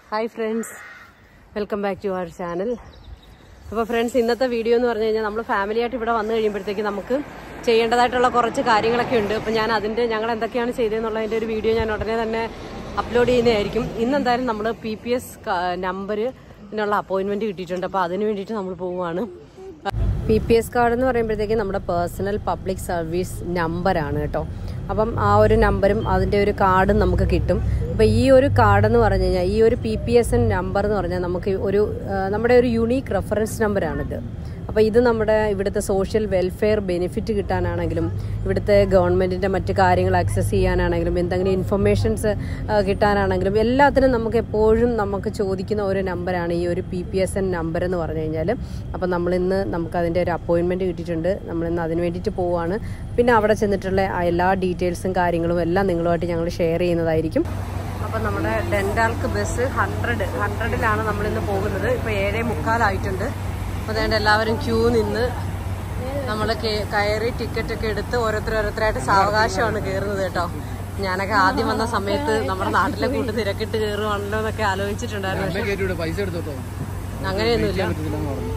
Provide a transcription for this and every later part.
hi friends welcome back to our channel അപ്പോൾ friends ഇന്നത്തെ video എന്ന് പറഞ്ഞു കഴിഞ്ഞാൽ നമ്മൾ ഫാമിലിയായിട്ട് ഇവിടെ വന്നു കഴിയുമ്പോഴത്തേക്ക് നമുക്ക് ചെയ്യേണ്ടതായിട്ടുള്ള കുറച്ച് കാര്യങ്ങളൊക്കെ ഉണ്ട് അപ്പോൾ ഞാൻ അതിൻ്റെ ഞങ്ങൾ എന്തൊക്കെയാണ് ചെയ്തതെന്നുള്ളതിൻ്റെ ഒരു വീഡിയോ ഞാൻ ഉടനെ തന്നെ അപ്ലോഡ് ചെയ്യുന്നതായിരിക്കും ഇന്ന് എന്തായാലും നമ്മൾ പി പി എസ് നമ്പറിനുള്ള അപ്പോയിൻമെൻറ്റ് കിട്ടിയിട്ടുണ്ട് അപ്പോൾ അതിന് വേണ്ടിയിട്ട് നമ്മൾ പോവുകയാണ് പി പി എസ് കാർഡ് എന്ന് പറയുമ്പോഴത്തേക്ക് നമ്മുടെ പേഴ്സണൽ പബ്ലിക് സർവീസ് നമ്പറാണ് കേട്ടോ അപ്പം ആ ഒരു നമ്പറും അതിൻ്റെ ഒരു കാർഡും നമുക്ക് കിട്ടും അപ്പോൾ ഈ ഒരു കാർഡ് എന്ന് പറഞ്ഞു കഴിഞ്ഞാൽ ഈ ഒരു P P S N number എന്ന് പറഞ്ഞാൽ നമുക്ക് ഒരു ആ, നമ്മുടെ ഒരു യുണീക്ക് റെഫറൻസ് നമ്പറാണിത് അപ്പോൾ ഇത് നമ്മുടെ ഇവിടുത്തെ സോഷ്യൽ വെൽഫെയർ ബെനിഫിറ്റ് കിട്ടാനാണെങ്കിലും ഇവിടുത്തെ ഗവൺമെൻറ്റിൻ്റെ മറ്റ് കാര്യങ്ങൾ ആക്സസ് ചെയ്യാനാണെങ്കിലും എന്തെങ്കിലും ഇൻഫർമേഷൻസ് കിട്ടാനാണെങ്കിലും എല്ലാത്തിനും നമുക്ക് എപ്പോഴും നമുക്ക് ചോദിക്കുന്ന ഒരു നമ്പറാണ് ഈ ഒരു P P S N number എന്ന് പറഞ്ഞു കഴിഞ്ഞാൽ അപ്പോൾ നമ്മളിന്ന് നമുക്ക് അതിൻ്റെ ഒരു അപ്പോയിൻമെൻറ്റ് കിട്ടിയിട്ടുണ്ട് നമ്മളിന്ന് അതിന് വേണ്ടിയിട്ട് പോവുകയാണ് പിന്നെ അവിടെ ചെന്നിട്ടുള്ള ആ എല്ലാ ഡീറ്റെയിൽസും കാര്യങ്ങളും എല്ലാം നിങ്ങളുമായിട്ട് ഞങ്ങൾ ഷെയർ ചെയ്യുന്നതായിരിക്കും അപ്പോൾ നമ്മുടെ ഡെൻഡാൽക്ക് ബസ് ഹൺഡ്രഡ് ഹൺഡ്രഡിലാണ് നമ്മളിന്ന് പോകുന്നത് ഇപ്പോൾ ഏഴേ മുക്കാലായിട്ടുണ്ട് അപ്പോൾ അതുകൊണ്ട് എല്ലാവരും ക്യൂ നിന്ന് നമ്മൾ കയറി ടിക്കറ്റ് ഒക്കെ എടുത്ത് ഓരോരുത്തർ ഓരോരുത്തരായിട്ട് സാവകാശമാണ് കയറുന്നത് കേട്ടോ ഞാനൊക്കെ ആദ്യം വന്ന സമയത്ത് നമ്മുടെ നാട്ടിലെ കൂട്ട് തിരക്കിട്ട് കയറുവാണല്ലോ എന്നൊക്കെ ആലോചിച്ചിട്ടുണ്ടായിരുന്നു പക്ഷെ കേട്ടിവിടെ പൈസ എടുത്തോട്ടോ അങ്ങനെയൊന്നുമില്ല പറ്റത്തില്ലെന്ന് പറഞ്ഞു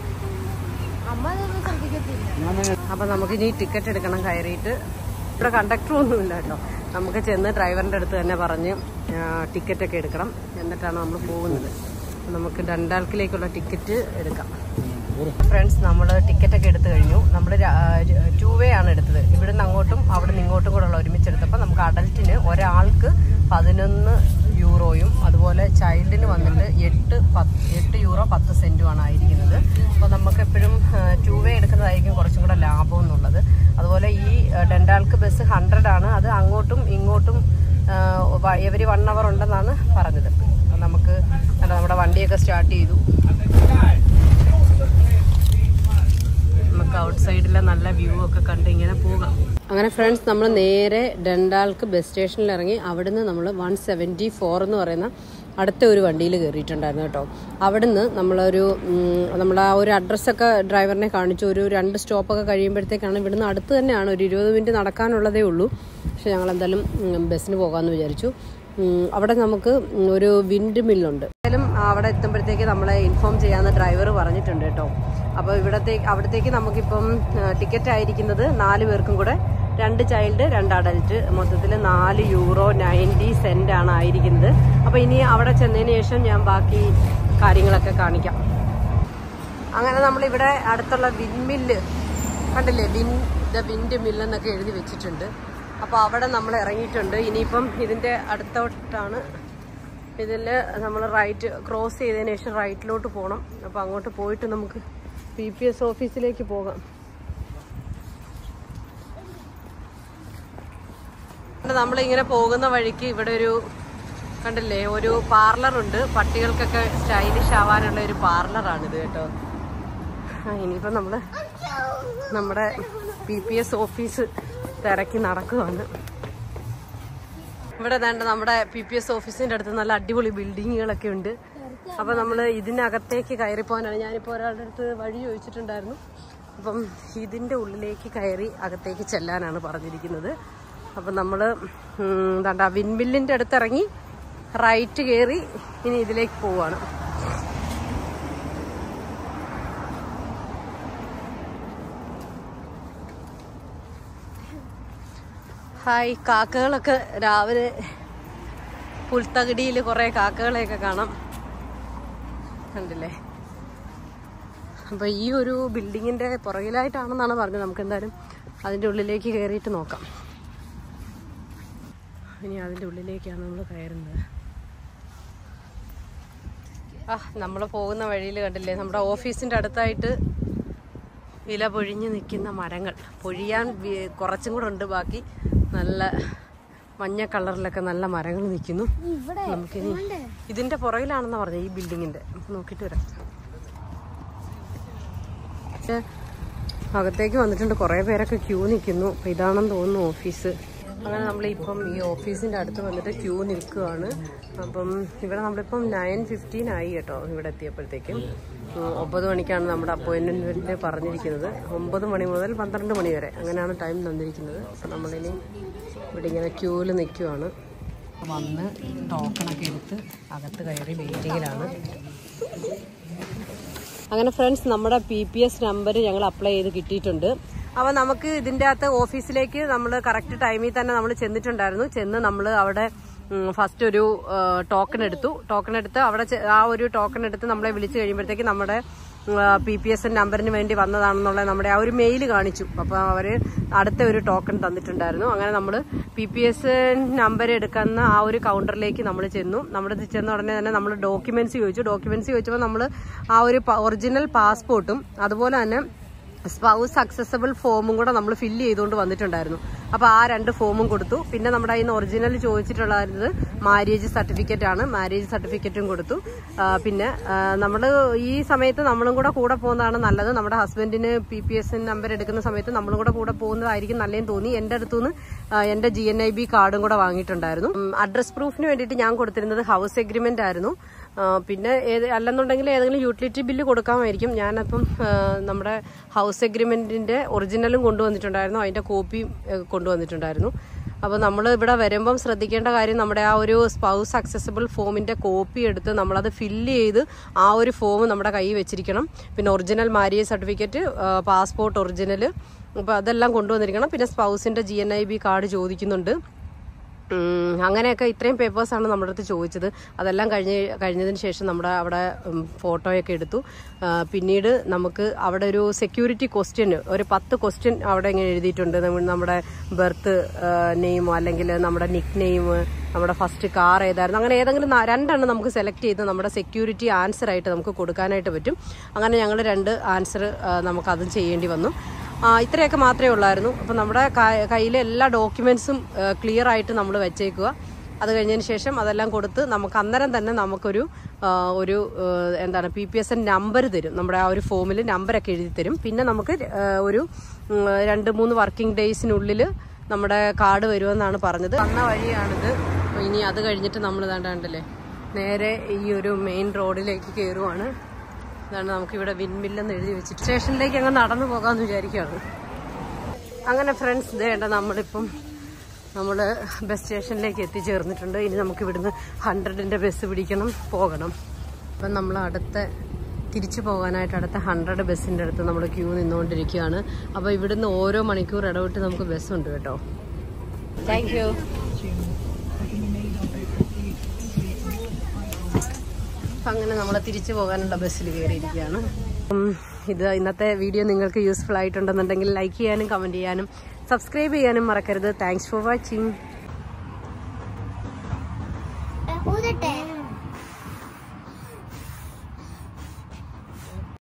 അപ്പൊ നമുക്ക് ഇനി ടിക്കറ്റ് എടുക്കണം കയറിയിട്ട് ഇവിടെ കണ്ടക്ടർ ഒന്നുമില്ല കേട്ടോ നമുക്ക് ചെന്ന് ഡ്രൈവറിന്റെ അടുത്ത് തന്നെ പറഞ്ഞ് ടിക്കറ്റ് ഒക്കെ എടുക്കണം എന്നിട്ടാണ് നമ്മൾ പോകുന്നത് അപ്പൊ നമുക്ക് ഡണ്ടാൽക്കിലേക്കുള്ള ടിക്കറ്റ് എടുക്കാം ഫ്രണ്ട്സ് നമ്മൾ ടിക്കറ്റ് ഒക്കെ എടുത്തു കഴിഞ്ഞു നമ്മൾ ടൂ വേ ആണ് എടുത്തത് ഇവിടുന്ന് അങ്ങോട്ടും അവിടെ നിന്ന് ഇങ്ങോട്ടും കൂടെ ഉള്ള ഒരുമിച്ചെടുത്തപ്പോൾ നമുക്ക് അഡൽറ്റിന് ഒരാൾക്ക് പതിനൊന്ന് യൂറോയും അതുപോലെ ചൈൽഡിന് വന്നിട്ട് എട്ട് പത്ത് എട്ട് യൂറോ പത്ത് സെന്റുമാണ് ആയിരിക്കുന്നത് അപ്പോൾ നമുക്ക് എപ്പോഴും ടൂ വേ എടുക്കുന്നതായിരിക്കും കുറച്ചും കൂടെ ലാഭം എന്നുള്ളത് അതുപോലെ ഈ ഡെൻഡാൾക്ക് ബസ് ഹൺഡ്രഡ് ആണ് അത് അങ്ങോട്ടും ഇങ്ങോട്ടും എവരി വൺ അവർ ഉണ്ടെന്നാണ് പറഞ്ഞത് അപ്പോൾ നമുക്ക് അല്ല, നമ്മുടെ വണ്ടിയൊക്കെ സ്റ്റാർട്ട് ചെയ്തു നമുക്ക് ഔട്ട് സൈഡിലെ നല്ല വ്യൂ ഒക്കെ കണ്ട് ഇങ്ങനെ പോകാം അങ്ങനെ ഫ്രണ്ട്സ് നമ്മൾ നേരെ ഡണ്ടാൾക്ക് ബസ് സ്റ്റേഷനിൽ ഇറങ്ങി അവിടുന്ന് നമ്മൾ വൺ സെവൻറ്റി ഫോർ എന്ന് പറയുന്ന അടുത്ത ഒരു വണ്ടിയിൽ കയറിയിട്ടുണ്ടായിരുന്നു കേട്ടോ അവിടുന്ന് നമ്മളൊരു ഉം, നമ്മൾ ആ ഒരു അഡ്രസ്സൊക്കെ ഡ്രൈവറിനെ കാണിച്ചു ഒരു രണ്ട് സ്റ്റോപ്പൊക്കെ കഴിയുമ്പോഴത്തേക്കാണ് ഇവിടുന്ന് അടുത്ത് തന്നെയാണ് ഒരു ഇരുപത് മിനിറ്റ് നടക്കാനുള്ളതേ ഉള്ളൂ പക്ഷെ ഞങ്ങൾ എന്തായാലും ഉം, ബസ്സിന് പോകാമെന്ന് വിചാരിച്ചു ഉം, അവിടെ നമുക്ക് ഉം, ഒരു വിൻഡ് മില്ലുണ്ട് എന്തായാലും അവിടെ എത്തുമ്പോഴത്തേക്ക് നമ്മളെ ഇൻഫോം ചെയ്യാമെന്ന് ഡ്രൈവർ പറഞ്ഞിട്ടുണ്ട് കേട്ടോ അപ്പോൾ ഇവിടത്തേക്ക് അവിടത്തേക്ക് നമുക്കിപ്പം ടിക്കറ്റ് ആയിരിക്കുന്നത് നാല് പേർക്കും കൂടെ രണ്ട് ചൈൽഡ് രണ്ട് അഡൽറ്റ് മൊത്തത്തിൽ നാല് യൂറോ നയൻറ്റി സെന്റ് ആണ് ആയിരിക്കുന്നത് അപ്പോൾ ഇനി അവിടെ ചെന്നതിന് ശേഷം ഞാൻ ബാക്കി കാര്യങ്ങളൊക്കെ കാണിക്കാം അങ്ങനെ നമ്മളിവിടെ അടുത്തുള്ള വിൻമില്ല് കണ്ടില്ലേ വിൻ ദ വിൻഡ് മില്ല് എന്നൊക്കെ എഴുതി വെച്ചിട്ടുണ്ട് അപ്പോൾ അവിടെ നമ്മൾ ഇറങ്ങിയിട്ടുണ്ട് ഇനിയിപ്പം ഇതിൻ്റെ അടുത്തോട്ടാണ് ഇതിൽ നമ്മൾ റൈറ്റ് ക്രോസ് ചെയ്തതിന് ശേഷം റൈറ്റിലോട്ട് പോകണം അപ്പോൾ അങ്ങോട്ട് പോയിട്ട് നമുക്ക് പി പി എസ് ഓഫീസിലേക്ക് പോകാം നമ്മളിങ്ങനെ പോകുന്ന വഴിക്ക് ഇവിടെ ഒരു കണ്ടില്ലേ ഒരു പാർലറുണ്ട് പട്ടികൾക്കൊക്കെ സ്റ്റൈലിഷ് ആവാനുള്ള ഒരു പാർലറാണിത് കേട്ടോ ആ, ഇനിയിപ്പം നമ്മൾ നമ്മുടെ പി പി എസ് ഓഫീസ് തിരക്കി നടക്കുവാണ് ഇവിടെ വേണ്ട നമ്മുടെ പി പി എസ് ഓഫീസിന്റെ അടുത്ത് നല്ല അടിപൊളി ബിൽഡിങ്ങുകളൊക്കെ ഉണ്ട് അപ്പൊ നമ്മൾ ഇതിനകത്തേക്ക് കയറി പോകാനാണ് ഞാനിപ്പോൾ ഒരാളുടെ അടുത്ത് വഴി ചോദിച്ചിട്ടുണ്ടായിരുന്നു അപ്പം ഇതിന്റെ ഉള്ളിലേക്ക് കയറി അകത്തേക്ക് ചെല്ലാനാണ് പറഞ്ഞിരിക്കുന്നത് അപ്പം നമ്മൾ എന്താ വിൻമില്ലിന്റെ അടുത്ത് ഇറങ്ങി റൈറ്റ് കയറി ഇനി ഇതിലേക്ക് പോവാണ് ഹായ് കാക്കകളൊക്കെ രാവിലെ പുൽത്തകിടിയിൽ കുറേ കാക്കകളെയൊക്കെ കാണാം കണ്ടില്ലേ അപ്പോൾ ഈ ഒരു ബിൽഡിങ്ങിൻ്റെ പുറകിലായിട്ടാണെന്നാണ് പറഞ്ഞത് നമുക്ക് എന്തായാലും അതിൻ്റെ ഉള്ളിലേക്ക് കയറിയിട്ട് നോക്കാം ഇനി അതിൻ്റെ ഉള്ളിലേക്കാണ് നമ്മൾ കയറുന്നത് ആ നമ്മൾ പോകുന്ന വഴിയിൽ കണ്ടില്ലേ നമ്മുടെ ഓഫീസിൻ്റെ അടുത്തായിട്ട് ഇല പൊഴിഞ്ഞ് നിൽക്കുന്ന മരങ്ങൾ പൊഴിയാൻ വി- കുറച്ചും കൂടെ ഉണ്ട് ബാക്കി നല്ല മഞ്ഞ കളറിലൊക്കെ നല്ല മരങ്ങൾ നിൽക്കുന്നു നമുക്കിനി ഇതിന്റെ പുറകിലാണെന്നാ പറഞ്ഞത് ഈ ബിൽഡിങ്ങിന്റെ നമുക്ക് നോക്കിയിട്ട് വരാം പക്ഷേ അകത്തേക്ക് വന്നിട്ടുണ്ട് കുറേ പേരൊക്കെ ക്യൂ നിൽക്കുന്നു അപ്പൊ ഇതാണെന്ന് തോന്നുന്നു ഓഫീസ് അങ്ങനെ നമ്മളിപ്പം ഈ ഓഫീസിന്റെ അടുത്ത് വന്നിട്ട് ക്യൂ നിൽക്കുകയാണ് അപ്പം ഇവിടെ നമ്മളിപ്പം നയൻ ഫിഫ്റ്റീൻ ആയി കേട്ടോ ഇവിടെ എത്തിയപ്പോഴത്തേക്കും ഉം, ഒമ്പത് മണിക്കാണ് നമ്മുടെ അപ്പോയിൻമെന്റ് പറഞ്ഞിരിക്കുന്നത് ഒമ്പത് മണി മുതൽ പന്ത്രണ്ട് മണി വരെ അങ്ങനെയാണ് ടൈം തന്നിരിക്കുന്നത് അപ്പം നമ്മളിനി ഇവിടെ ഇങ്ങനെ ക്യൂവിൽ നിൽക്കുവാണ് വന്ന് ടോക്കണൊക്കെ എടുത്ത് അകത്ത് കയറി വെയിറ്റിങ്ങിലാണ് അങ്ങനെ ഫ്രണ്ട്സ് നമ്മുടെ പി പി എസ് നമ്പർ ഞങ്ങൾ അപ്ലൈ ചെയ്ത് കിട്ടിയിട്ടുണ്ട് അപ്പോൾ നമുക്ക് ഇതിൻ്റെ അകത്ത് ഓഫീസിലേക്ക് നമ്മൾ കറക്റ്റ് ടൈമിൽ തന്നെ നമ്മൾ ചെന്നിട്ടുണ്ടായിരുന്നു ചെന്ന് നമ്മൾ അവിടെ ഫസ്റ്റ് ഒരു ടോക്കൺ എടുത്തു ടോക്കൺ എടുത്ത് അവിടെ ചെ- ആ ഒരു ടോക്കൺ എടുത്ത് നമ്മളെ വിളിച്ചു കഴിയുമ്പോഴത്തേക്ക് നമ്മുടെ പി പി എസ് നമ്പറിന് വേണ്ടി വന്നതാണെന്നുള്ള നമ്മുടെ ആ ഒരു മെയിൽ കാണിച്ചു അപ്പോൾ അവർ അടുത്ത ഒരു ടോക്കൺ തന്നിട്ടുണ്ടായിരുന്നു അങ്ങനെ നമ്മൾ പി പി എസ് നമ്പർ എടുക്കുന്ന ആ ഒരു കൗണ്ടറിലേക്ക് നമ്മൾ ചെന്നു നമ്മുടെ ചെന്ന ഉടനെ തന്നെ നമ്മൾ ഡോക്യുമെന്റ്സ് ചോദിച്ചു ഡോക്യുമെന്റ്സ് ചോദിച്ചപ്പോൾ നമ്മൾ ആ ഒരു ഒറിജിനൽ പാസ്പോർട്ടും അതുപോലെ തന്നെ സ്പൗസ് അക്സസബിൾ ഫോമും കൂടെ നമ്മൾ ഫില്ല് ചെയ്തുകൊണ്ട് വന്നിട്ടുണ്ടായിരുന്നു അപ്പോൾ ആ രണ്ട് ഫോമും കൊടുത്തു പിന്നെ നമ്മുടെ കയ്യിൽ നിന്ന് ഒറിജിനൽ ചോദിച്ചിട്ടുള്ളത് മാരേജ് സർട്ടിഫിക്കറ്റ് ആണ് മാരേജ് സർട്ടിഫിക്കറ്റും കൊടുത്തു ആ, പിന്നെ നമ്മൾ ഈ സമയത്ത് നമ്മളും കൂടെ കൂടെ പോകുന്നതാണ് നല്ലത് നമ്മുടെ ഹസ്ബൻഡിന് പി പി എസ് നമ്പർ എടുക്കുന്ന സമയത്ത് നമ്മളും കൂടെ കൂടെ പോകുന്നതായിരിക്കും നല്ലതെന്ന് തോന്നി എൻ്റെ അടുത്തുനിന്ന് ആ, എൻ്റെ ജി എൻ ഐ ബി കാർഡും കൂടെ വാങ്ങിയിട്ടുണ്ടായിരുന്നു അഡ്രസ് പ്രൂഫിന് വേണ്ടിയിട്ട് ഞാൻ കൊടുത്തിരുന്നത് ഹൗസ് എഗ്രിമെന്റ് ആയിരുന്നു ആ, പിന്നെ ഏത് അല്ലെന്നുണ്ടെങ്കിൽ ഏതെങ്കിലും യൂട്ടിലിറ്റി ബില്ല് കൊടുക്കാമായിരിക്കും ഞാനപ്പം ആ, നമ്മുടെ ഹൗസ് എഗ്രിമെന്റിന്റെ ഒറിജിനലും കൊണ്ടുവന്നിട്ടുണ്ടായിരുന്നു അതിന്റെ കോപ്പിയും ഏ, കൊണ്ടുവന്നിട്ടുണ്ടായിരുന്നു അപ്പോൾ നമ്മൾ ഇവിടെ വരുമ്പം ശ്രദ്ധിക്കേണ്ട കാര്യം നമ്മുടെ ആ ഒരു സ്പൗസ് അക്സസിബിൾ ഫോമിന്റെ കോപ്പി എടുത്ത് നമ്മളത് ഫില്ല് ചെയ്ത് ആ ഒരു ഫോം നമ്മുടെ കയ്യിൽ വെച്ചിരിക്കണം പിന്നെ original marriage certificate passport original അപ്പോൾ അതെല്ലാം കൊണ്ടുവന്നിരിക്കണം പിന്നെ സ്പൗസിന്റെ G N I B card ചോദിക്കുന്നുണ്ട് ഉം, അങ്ങനെയൊക്കെ ഇത്രയും പേപ്പേഴ്സാണ് നമ്മുടെ അടുത്ത് ചോദിച്ചത് അതെല്ലാം കഴിഞ്ഞ് കഴിഞ്ഞതിന് ശേഷം നമ്മുടെ അവിടെ ഉം, ഫോട്ടോയൊക്കെ എടുത്തു ആ, പിന്നീട് നമുക്ക് അവിടെ ഒരു സെക്യൂരിറ്റി ക്വസ്റ്റ്യൻ ഒരു പത്ത് ക്വസ്റ്റ്യൻ അവിടെ ഇങ്ങനെ എഴുതിയിട്ടുണ്ട് നമ്മ- നമ്മുടെ ബർത്ത് നെയിമോ അല്ലെങ്കിൽ നമ്മുടെ നിക് നെയിം നമ്മുടെ ഫസ്റ്റ് കാർ ഏതായിരുന്നു അങ്ങനെ ഏതെങ്കിലും നാ- രണ്ടെണ്ണം നമുക്ക് സെലക്ട് ചെയ്ത് നമ്മുടെ സെക്യൂരിറ്റി ആൻസർ ആയിട്ട് നമുക്ക് കൊടുക്കാനായിട്ട് പറ്റും അങ്ങനെ ഞങ്ങൾ രണ്ട് ആൻസർ നമുക്ക് അതും ചെയ്യേണ്ടി വന്നു ആ, ഇത്രയൊക്കെ മാത്രമേ ഉള്ളായിരുന്നു അപ്പം നമ്മുടെ ക- കയ്യിലെ എല്ലാ ഡോക്യുമെന്റ്സും ക്ലിയർ ആയിട്ട് നമ്മൾ വെച്ചേക്കുക അത് കഴിഞ്ഞതിന് ശേഷം അതെല്ലാം കൊടുത്ത് നമുക്ക് അന്നേരം തന്നെ നമുക്കൊരു ആ, ഒരു ആ, എന്താണ് P P S N number തരും നമ്മുടെ ആ ഒരു ഫോമിൽ നമ്പറൊക്കെ എഴുതി തരും പിന്നെ നമുക്ക് ആ, ഒരു ഉം, രണ്ട് മൂന്ന് വർക്കിംഗ് ഡേയ്സിനുള്ളിൽ നമ്മുടെ കാർഡ് വരുമെന്നാണ് പറഞ്ഞത് വന്ന വഴിയാണിത് അപ്പോൾ ഇനി അത് കഴിഞ്ഞിട്ട് നമ്മൾ ഇതാണ്ടല്ലേ നേരെ ഈ ഒരു മെയിൻ റോഡിലേക്ക് കയറുവാണ് ഇതാണ് നമുക്കിവിടെ വിൻമില്ലെന്ന് എഴുതി വെച്ചിട്ട് സ്റ്റേഷനിലേക്ക് അങ്ങ് നടന്നു പോകാമെന്ന് വിചാരിക്കുകയാണ് അങ്ങനെ ഫ്രണ്ട്സ് ഇതേണ്ട നമ്മളിപ്പം നമ്മൾ ബസ് സ്റ്റേഷനിലേക്ക് എത്തിച്ചേർന്നിട്ടുണ്ട് ഇനി നമുക്ക് ഇവിടുന്ന് ഹൺഡ്രഡിൻ്റെ ബസ് പിടിക്കണം പോകണം അപ്പം നമ്മൾ അടുത്ത തിരിച്ചു പോകാനായിട്ട് അടുത്ത ഹൺഡ്രഡ് ബസ്സിൻ്റെ അടുത്ത് നമ്മൾ ക്യൂ നിന്നുകൊണ്ടിരിക്കുകയാണ് അപ്പോൾ ഇവിടുന്ന് ഓരോ മണിക്കൂർ ഇടവിട്ട് നമുക്ക് ബസ്സുണ്ട് കേട്ടോ താങ്ക് യു അപ്പം അങ്ങനെ നമ്മൾ തിരിച്ചു പോകാനുള്ള ബസ്സിൽ കയറിയിരിക്കുകയാണ് ഉം, ഇത് ഇന്നത്തെ വീഡിയോ നിങ്ങൾക്ക് യൂസ്ഫുൾ ആയിട്ടുണ്ടെന്നുണ്ടെങ്കിൽ ലൈക്ക് ചെയ്യാനും കമൻറ്റ് ചെയ്യാനും സബ്സ്ക്രൈബ് ചെയ്യാനും മറക്കരുത് താങ്ക്സ് ഫോർ വാച്ചിങ് ഊതട്ടെ